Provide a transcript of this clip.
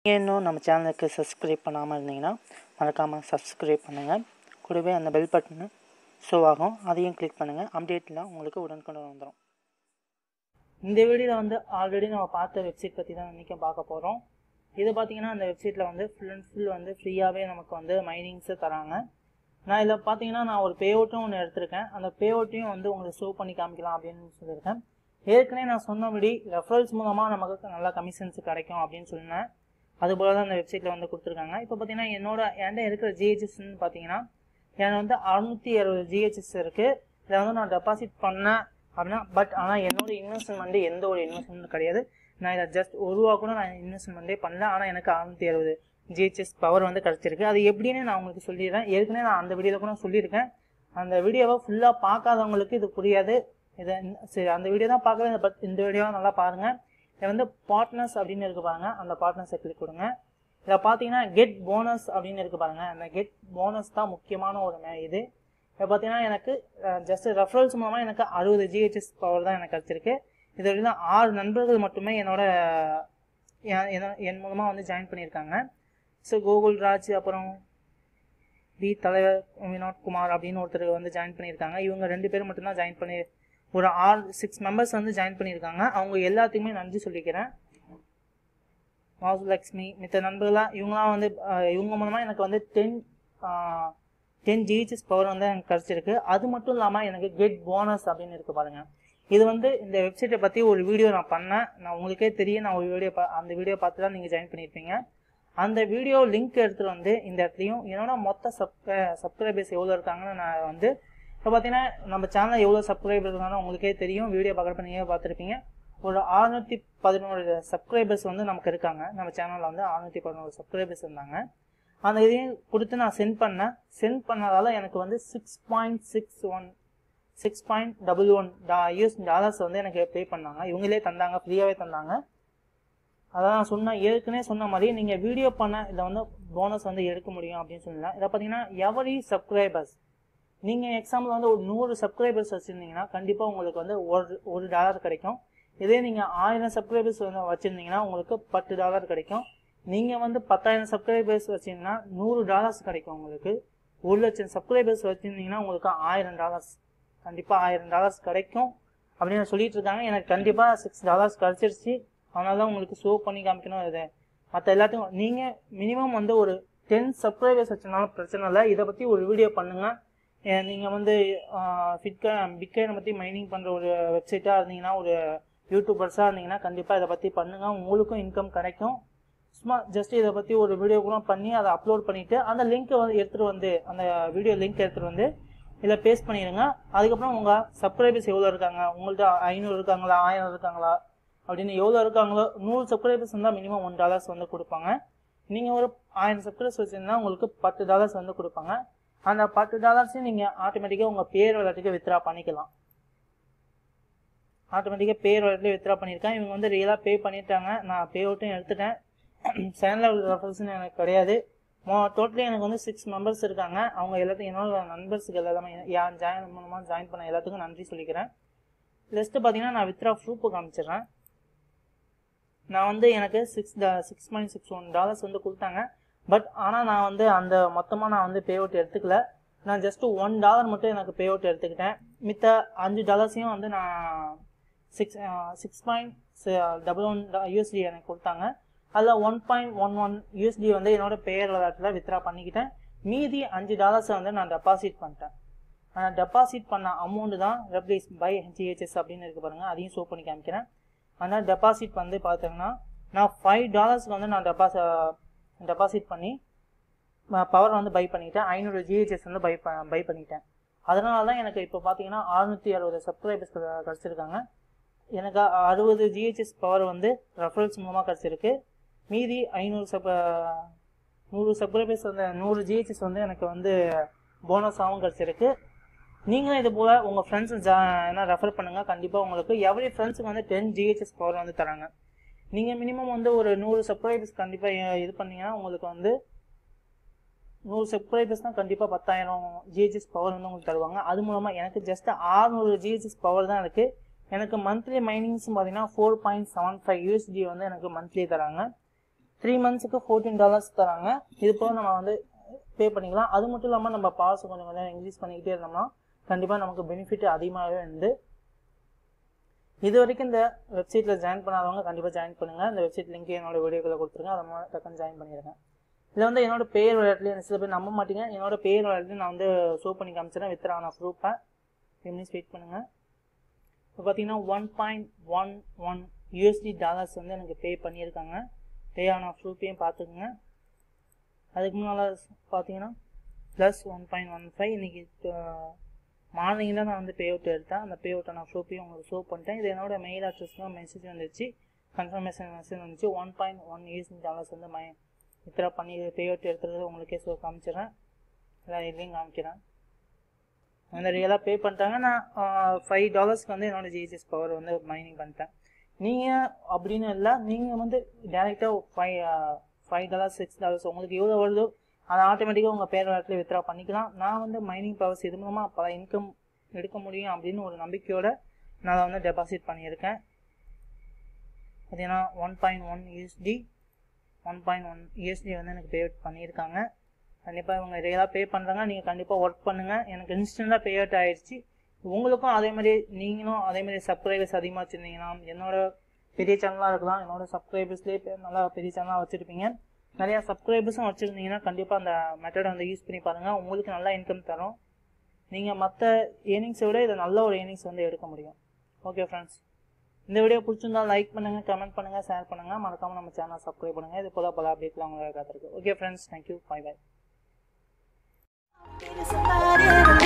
நீங்கள் இன்னும் நம்ம சேனலுக்கு சப்ஸ்கிரைப் பண்ணாமல் இருந்தீங்கன்னா மறக்காமல் சப்ஸ்கிரைப் பண்ணுங்கள் கூடவே அந்த பெல் பட்டனு ஷோ ஆகும் அதையும் கிளிக் பண்ணுங்கள் அப்டேட்லாம் உங்களுக்கு உடனுக்குடன் வந்துடும் இந்த வீடியோவில் வந்து ஆல்ரெடி நம்ம பார்த்த வெப்சைட் பற்றி தான் இன்றைக்கி பார்க்க போகிறோம் இது பார்த்தீங்கன்னா அந்த வெப்சைட்டில் வந்து ஃபுல் அண்ட் ஃபுல் வந்து ஃப்ரீயாகவே நமக்கு வந்து மைனிங்ஸு தராங்க நான் இதில் பார்த்தீங்கன்னா நான் ஒரு பே அவுட்டும் ஒன்று எடுத்திருக்கேன் அந்த பே அவுட்டையும் வந்து உங்களுக்கு ஷோ பண்ணி காமிக்கலாம் அப்படின்னு சொல்லியிருக்கேன் ஏற்கனவே நான் சொன்னபடி ரெஃபரல்ஸ் மூலமாக நமக்கு நல்லா கமிஷன்ஸ் கிடைக்கும் அப்படின்னு சொன்னேன் அதுபோல் தான் அந்த வெப்சைட்டில் வந்து கொடுத்துருக்காங்க இப்போ பார்த்தீங்கன்னா என்னோட என்கிட்ட இருக்கிற ஜிஹெச்எஸ்ன்னு பார்த்தீங்கன்னா எனக்கு வந்து அறுநூற்றி அறுபது ஜிஹெச்எஸ் இருக்குது இதை வந்து நான் டெபாசிட் பண்ணேன் அப்படின்னா பட் ஆனால் என்னோட இன்வெஸ்ட்மெண்ட் எந்த ஒரு இன்வெஸ்ட்மெண்ட் கிடையாது நான் இதை ஜஸ்ட் ஒரு ரூபா கூட நான் இன்வெஸ்ட்மெண்ட்டே பண்ணல ஆனால் எனக்கு அறுநூற்றி அறுபது ஜிஹெச்எஸ் பவர் வந்து கிடச்சிருக்கு அது எப்படின்னு நான் உங்களுக்கு சொல்லிடுறேன் ஏற்கனவே நான் அந்த வீடியோவில் கூட சொல்லியிருக்கேன் அந்த வீடியோவை ஃபுல்லாக பார்க்காதவங்களுக்கு இது புரியாது இதை சரி அந்த வீடியோ தான் பார்க்கல பட் இந்த வீடியோவை நல்லா பாருங்கள் இதில் வந்து பார்ட்னர்ஸ் அப்படின்னு இருக்கு பாருங்க அந்த பார்ட்னர்ஸை கிளிக் கொடுங்க இதில் பார்த்தீங்கன்னா கெட் போனஸ் அப்படின்னு இருக்கு பாருங்க அந்த கெட் போனஸ் தான் முக்கியமான ஒரு மே- இது இப்போ பார்த்தீங்கன்னா எனக்கு ஜஸ்ட் ரெஃபரல்ஸ் மூலமாக எனக்கு அறுபது ஜிஹெச்எஸ் பவர் தான் எனக்கு கிடச்சிருக்கு இது வரைக்கும் ஆறு நண்பர்கள் மட்டுமே என்னோட என் என்- என் மூலமாக வந்து ஜாயின் பண்ணியிருக்காங்க ஸோ கோகுல் ராஜ் அப்புறம் வி தலைவர் வினோத் குமார் அப்படின்னு ஒருத்தர் வந்து ஜாயின் பண்ணியிருக்காங்க இவங்க ரெண்டு பேரும் மட்டும்தான் ஜாயின் பண்ணி ஒரு ஆறு சிக்ஸ் மெம்பர்ஸ் வந்து ஜாயின் பண்ணியிருக்காங்க அவங்க எல்லாத்துக்குமே நன்றி சொல்லிக்கிறேன் லக்ஷ்மி மித்த நண்பர்களாக இவங்களாம் வந்து அஹ், இவங்க மூலமாக எனக்கு வந்து டென் டென் ஜிஹெச்எஸ் பவர் வந்து எனக்கு கிடச்சிருக்கு அது மட்டும் இல்லாமல் எனக்கு கெட் போனஸ் அப்படின்னு இருக்கு பாருங்க இது வந்து இந்த வெப்சைட்டை பற்றி ஒரு வீடியோ நான் பண்ணேன் நான் உங்களுக்கே தெரியும் நான் ஒரு வீடியோ பா அந்த வீடியோ பார்த்து தான் நீங்கள் ஜாயின் பண்ணியிருப்பீங்க அந்த வீடியோ லிங்க் எடுத்துகிட்டு வந்து இந்த இடத்துலையும் என்னோட மொத்த சப்ஸ்கிரை சப்ஸ்கிரைபர்ஸ் எவ்வளோ இருக்காங்கன்னு நான் வந்து இப்போ பார்த்தீங்கன்னா நம்ம சேனலில் எவ்வளோ சப்ஸ்கிரைபர் இருக்காங்கன்னு உங்களுக்கே தெரியும் வீடியோ பார்க்குறப்ப நீங்கள் பார்த்துருப்பீங்க ஒரு அறுநூற்றி பதினோரு சப்ஸ்கிரைபர்ஸ் வந்து நமக்கு இருக்காங்க நம்ம சேனலில் வந்து அறுநூற்றி பதினோரு சப்ஸ்கிரைபர்ஸ் இருந்தாங்க அந்த இதையும் கொடுத்து நான் சென்ட் பண்ணேன் சென்ட் பண்ணதால எனக்கு வந்து six point six one six point double one டா யூஎஸ் டாலர்ஸ் வந்து எனக்கு பே பண்ணாங்க இவங்களே தந்தாங்க ஃப்ரீயாகவே தந்தாங்க அதான் நான் சொன்ன ஏற்கனவே சொன்ன மாதிரி நீங்கள் வீடியோ பண்ண இதை வந்து போனஸ் வந்து எடுக்க முடியும் அப்படின்னு சொல்லலாம் இதை பார்த்தீங்கன்னா எவரி சப்ஸ்கிரைபர்ஸ் நீங்கள் எக்ஸாம்பிள் வந்து ஒரு நூறு சப்ஸ்கிரைபர்ஸ் வச்சுருந்தீங்கன்னா கண்டிப்பாக உங்களுக்கு வந்து ஒரு ஒரு டாலர் கிடைக்கும் இதே நீங்கள் ஆயிரம் சப்ஸ்கிரைபர்ஸ் வந்து வச்சுருந்தீங்கன்னா உங்களுக்கு பத்து டாலர் கிடைக்கும் நீங்கள் வந்து பத்தாயிரம் சப்ஸ்கிரைபர்ஸ் வச்சிங்கன்னா நூறு டாலர்ஸ் கிடைக்கும் உங்களுக்கு ஒரு லட்சம் சப்ஸ்கிரைபர்ஸ் வச்சுருந்தீங்கன்னா உங்களுக்கு ஆயிரம் டாலர்ஸ் கண்டிப்பாக ஆயிரம் டாலர்ஸ் கிடைக்கும் அப்படின்னு சொல்லிட்டு இருக்காங்க எனக்கு கண்டிப்பாக சிக்ஸ் டாலர்ஸ் கிடச்சிருச்சு அதனால தான் உங்களுக்கு ஷோ பண்ணி காமிக்கணும் இது மற்ற எல்லாத்துக்கும் நீங்கள் மினிமம் வந்து ஒரு டென் சப்ஸ்கிரைபர்ஸ் வச்சனாலும் பிரச்சனை இல்லை இதை பற்றி ஒரு வீடியோ பண்ணுங்கள் நீங்கள் வந்து ஃபிட்கா பிட்காயினை பற்றி மைனிங் பண்ணுற ஒரு வெப்சைட்டாக இருந்தீங்கன்னா ஒரு யூடியூபர்ஸாக இருந்தீங்கன்னா கண்டிப்பாக இதை பற்றி பண்ணுங்கள் உங்களுக்கும் இன்கம் கிடைக்கும் சும்மா ஜஸ்ட் இதை பற்றி ஒரு வீடியோ கூட பண்ணி அதை அப்லோட் பண்ணிவிட்டு அந்த லிங்க்கை வந்து எடுத்துகிட்டு வந்து அந்த வீடியோ லிங்க் எடுத்துகிட்டு வந்து இதில் பேஸ்ட் பண்ணிடுங்க அதுக்கப்புறம் உங்கள் சப்ஸ்கிரைபர்ஸ் எவ்வளோ இருக்காங்க உங்கள்கிட்ட ஐநூறு இருக்காங்களா ஆயிரம் இருக்காங்களா அப்படின்னு எவ்வளோ இருக்காங்களோ நூறு சப்ஸ்கிரைபர்ஸ் இருந்தால் மினிமம் ஒன் டாலர்ஸ் வந்து கொடுப்பாங்க நீங்கள் ஒரு ஆயிரம் சப்ஸ்கிரைபர்ஸ் வச்சுருந்தா உங்களுக்கு பத்து டாலர்ஸ் வந்து கொடுப்பாங்க அந்த பத்து டாலர்ஸையும் நீங்கள் ஆட்டோமேட்டிக்காக உங்கள் பேர் விளையாட்டுக்கு வித்ரா பண்ணிக்கலாம் ஆட்டோமேட்டிக்காக பேர் விளையாட்டுலேயே வித்ரா பண்ணியிருக்கேன் இவங்க வந்து ரியலாக பே பண்ணிட்டாங்க நான் பே அவுட்டும் எடுத்துட்டேன் செகண்ட் லெவல் ரெஃபரன்ஸ்னு எனக்கு கிடையாது டோட்டலி எனக்கு வந்து சிக்ஸ் மெம்பர்ஸ் இருக்காங்க அவங்க எல்லாத்துக்கும் என்னோட நண்பர்ஸுக்கு எல்லாமே யார் ஜாயின் மூலமாக ஜாயின் பண்ண எல்லாத்துக்கும் நன்றி சொல்லிக்கிறேன் நெக்ஸ்ட்டு பார்த்தீங்கன்னா நான் வித்ரா ப்ரூஃப் காமிச்சிடுறேன் நான் வந்து எனக்கு six six point six one dollars வந்து கொடுத்தாங்க பட் ஆனால் நான் வந்து அந்த மொத்தமாக நான் வந்து பே அவுட் எடுத்துக்கல நான் ஜஸ்ட் ஒன் டாலர் மட்டும் எனக்கு பே அவுட் எடுத்துக்கிட்டேன் மித்த அஞ்சு டாலர்ஸையும் வந்து நான் six six point double one USD எனக்கு கொடுத்தாங்க அதில் one point one one USD வந்து என்னோட பெயர் விளையாட்டில் வித்ரா பண்ணிக்கிட்டேன் மீதி அஞ்சு டாலர்ஸை வந்து நான் டெபாசிட் பண்ணிட்டேன் ஆனால் டெபாசிட் பண்ண அமௌண்ட் தான் ரெப்ளேஸ் பை ஜிஹெச்எஸ் அப்படின்னு இருக்கு பாருங்க அதையும் ஷோ பண்ணி காமிக்கிறேன் ஆனால் டெபாசிட் வந்து பார்த்தீங்கன்னா நான் ஃபைவ் டாலர்ஸ்க்கு வந்து நான் டெபாசி டெபாசிட் பண்ணி பவர் வந்து பை பண்ணிட்டேன் ஐநூறு ஜிஹெச்எஸ் வந்து பை பை பண்ணிட்டேன் அதனால தான் எனக்கு இப்போ பார்த்தீங்கன்னா அறுநூற்றி அறுபது சப்ஸ்கிரைபர்ஸ் கிடச்சிருக்காங்க எனக்கு அறுபது ஜிஹெச்எஸ் பவர் வந்து ரெஃபரன்ஸ் மூலமாக கிடச்சிருக்கு மீதி ஐநூறு சப் நூறு சப்ஸ்கிரைபர்ஸ் வந்து நூறு ஜிஹெச்எஸ் வந்து எனக்கு வந்து போனஸாகவும் கிடச்சிருக்கு நீங்களும் இது போல் உங்கள் ஃப்ரெண்ட்ஸ் ஜா என்ன ரெஃபர் பண்ணுங்கள் கண்டிப்பாக உங்களுக்கு எவ்ரி ஃப்ரெண்ட்ஸுக்கு வந்து டென் ஜிஹெச்எஸ் பவர் வந்து தராங்க நீங்கள் மினிமம் வந்து ஒரு நூறு சப்ஸ்கிரைபர்ஸ் கண்டிப்பாக இது பண்ணீங்கன்னா உங்களுக்கு வந்து நூறு சப்ஸ்கிரைபர்ஸ் தான் கண்டிப்பாக பத்தாயிரம் ஜிஹெச்எஸ் பவர் வந்து உங்களுக்கு தருவாங்க அது மூலமாக எனக்கு ஜஸ்ட் ஆறுநூறு ஜிஹெச்எஸ் பவர் தான் இருக்குது எனக்கு மந்த்லி மைனிங்ஸ் பார்த்தீங்கன்னா four point seven five USD வந்து எனக்கு மந்த்லி தராங்க த்ரீ மந்த்ஸுக்கு ஃபோர்டீன் டாலர்ஸ் தராங்க இது போக நம்ம வந்து பே பண்ணிக்கலாம் அது மட்டும் இல்லாமல் நம்ம பாஸ் கொஞ்சம் கொஞ்சம் இன்க்ரீஸ் பண்ணிக்கிட்டே இருந்தோம்னா கண்டிப்பாக நமக்கு பெனிஃபிட் அதிகமாகவே வந்து இது வரைக்கும் இந்த வெப்சைட்டில் ஜாயின் பண்ணாதவங்க கண்டிப்பாக ஜாயின் பண்ணுங்கள் இந்த வெப்சைட் லிங்க் என்னோட வீடியோக்களை கொடுத்துருங்க அதை மூலம் டக்குன்னு ஜாயின் பண்ணிடுங்க இதில் வந்து என்னோட பேர் விளையாட்டுலேயே சில பேர் நம்ப மாட்டீங்க என்னோட பேர் விளையாட்டு நான் வந்து ஷோ பண்ணி காமிச்சிடறேன் வித்ரான ப்ரூஃபை மினிட்ஸ் வெயிட் பண்ணுங்கள் இப்போ பார்த்தீங்கன்னா one point one one USD dollars வந்து எனக்கு பே பண்ணியிருக்காங்க பே ஆன ப்ரூஃபையும் பார்த்துக்குங்க அதுக்கு முன்னால் பார்த்தீங்கன்னா plus one point one five இன்றைக்கி மார்னிங் தான் நான் வந்து பே அவுட் எடுத்தேன் அந்த பே அவுட்டை ப்ரூஃபையும் உங்களுக்கு ஷோ பண்ணிட்டேன் இது என்னோட மெயில் அட்ரஸ்லாம் மெசேஜ் வந்துச்சு கன்ஃபர்மேஷன் மெசேஜ் வந்துச்சு one point one USD dollars வந்து மை வித்ரா பண்ணி பே அவுட் எடுத்துறது உங்களுக்கே ஷோ காமிச்சிடுறேன் எல்லாம் இதுலேயும் காமிக்கிறேன் அந்த ரியலாக பே பண்ணிட்டாங்க நான் ஃபைவ் டாலர்ஸ்க்கு வந்து என்னோட ஜிஎஸ்எஸ் பவர் வந்து மைனிங் பண்ணிட்டேன் நீங்கள் அப்படின்னு இல்லை நீங்கள் வந்து டேரெக்டாக five five dollars six dollars உங்களுக்கு எவ்வளோ வருதோ அதை ஆட்டோமேட்டிக்காக உங்கள் பேர் இடத்துல வித்ரா பண்ணிக்கலாம் நான் வந்து மைனிங் பவர்ஸ் இது மூலமாக பல இன்கம் எடுக்க முடியும் அப்படின்னு ஒரு நம்பிக்கையோட நான் அதை வந்து டெபாசிட் பண்ணியிருக்கேன் பார்த்தீங்கன்னா one point one USD one point one USD வந்து எனக்கு பே பண்ணியிருக்காங்க கண்டிப்பாக இவங்க ரியலாக பே பண்ணுறாங்க நீங்கள் கண்டிப்பாக ஒர்க் பண்ணுங்கள் எனக்கு இன்ஸ்டண்ட்டாக பே அவுட் ஆயிடுச்சு உங்களுக்கும் அதே மாதிரி நீங்களும் அதே மாதிரி சப்ஸ்கிரைபர்ஸ் அதிகமாக வச்சுருந்தீங்கன்னா என்னோட பெரிய சேனலாக இருக்கலாம் என்னோட சப்ஸ்கிரைபர்ஸ்லேயே நல்லா பெரிய சேனலாக வச்சுருப்பீங்க நிறையா சப்ஸ்கிரைபர்ஸும் வச்சுருந்தீங்கன்னா கண்டிப்பாக அந்த மெத்தடை வந்து யூஸ் பண்ணி பாருங்கள் உங்களுக்கு நல்லா இன்கம் தரும் நீங்கள் மற்ற ஏர்னிங்ஸை விட இதை நல்ல ஒரு ஏர்னிங்ஸ் வந்து எடுக்க முடியும் ஓகே ஃப்ரெண்ட்ஸ் இந்த வீடியோ பிடிச்சிருந்தா லைக் பண்ணுங்கள் கமெண்ட் பண்ணுங்கள் ஷேர் பண்ணுங்கள் மறக்காமல் நம்ம சேனல் சப்ஸ்கிரைப் பண்ணுங்கள் இது போல பல அப்டேட்லாம் உங்களுக்கு காத்திருக்கு okay friends thank you bye bye Somebody